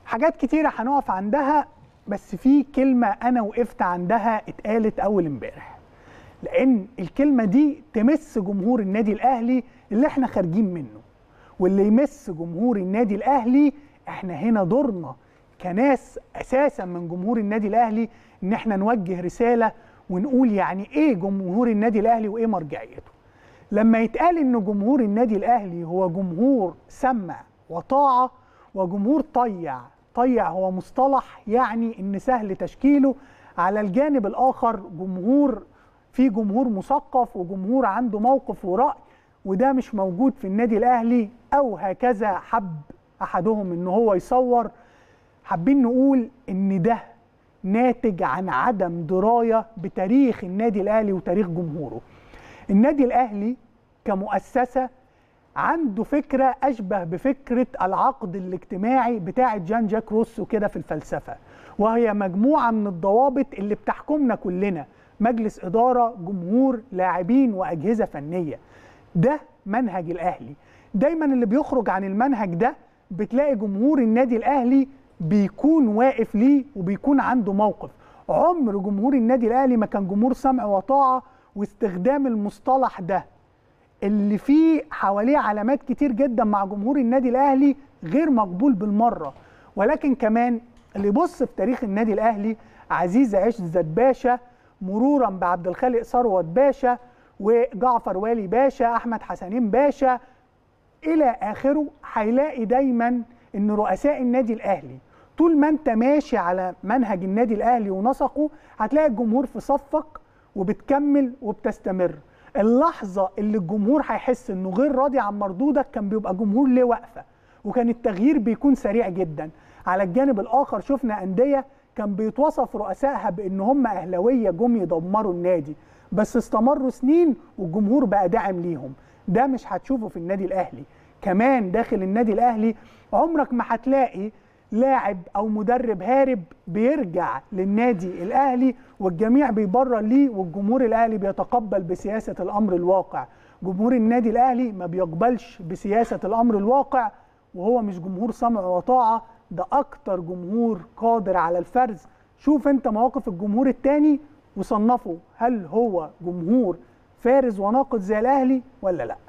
حاجات كتيره هنقف عندها بس في كلمه انا وقفت عندها اتقالت اول امبارح لان الكلمه دي تمس جمهور النادي الاهلي اللي احنا خارجين منه واللي يمس جمهور النادي الاهلي احنا هنا دورنا كناس اساسا من جمهور النادي الاهلي ان احنا نوجه رساله ونقول يعني ايه جمهور النادي الاهلي وايه مرجعيته لما يتقال ان جمهور النادي الاهلي هو جمهور سمع وطاعه وجمهور طيع طيع هو مصطلح يعني ان سهل تشكيله على الجانب الاخر جمهور في جمهور مثقف وجمهور عنده موقف وراي وده مش موجود في النادي الاهلي او هكذا حب احدهم ان هو يصور حابين نقول ان ده ناتج عن عدم درايه بتاريخ النادي الاهلي وتاريخ جمهوره النادي الاهلي كمؤسسه عنده فكره اشبه بفكره العقد الاجتماعي بتاعه جان جاك روسو كده في الفلسفه وهي مجموعه من الضوابط اللي بتحكمنا كلنا مجلس اداره جمهور لاعبين واجهزه فنيه ده منهج الاهلي دايما اللي بيخرج عن المنهج ده بتلاقي جمهور النادي الاهلي بيكون واقف ليه وبيكون عنده موقف عمر جمهور النادي الاهلي ما كان جمهور سمع وطاعه واستخدام المصطلح ده اللي فيه حواليه علامات كتير جدا مع جمهور النادي الاهلي غير مقبول بالمره ولكن كمان اللي يبص في تاريخ النادي الاهلي عزيز عزت باشا مرورا بعبد الخالق ثروت باشا وجعفر والي باشا احمد حسنين باشا الى اخره هيلاقي دايما ان رؤساء النادي الاهلي طول ما انت ماشي على منهج النادي الاهلي ونسقه هتلاقي الجمهور في صفك وبتكمل وبتستمر اللحظه اللي الجمهور هيحس انه غير راضي عن مردودك كان بيبقى جمهور ليه واقفه وكان التغيير بيكون سريع جدا على الجانب الاخر شفنا انديه كان بيتوصف رؤسائها بان هم اهلاويه جم يدمروا النادي بس استمروا سنين والجمهور بقى داعم ليهم ده مش هتشوفه في النادي الاهلي كمان داخل النادي الاهلي عمرك ما هتلاقي لاعب او مدرب هارب بيرجع للنادي الاهلي والجميع بيبرر ليه والجمهور الاهلي بيتقبل بسياسه الامر الواقع جمهور النادي الاهلي ما بيقبلش بسياسه الامر الواقع وهو مش جمهور سمع وطاعه ده اكتر جمهور قادر على الفرز شوف انت مواقف الجمهور التاني وصنفه هل هو جمهور فارز وناقد زي الاهلي ولا لا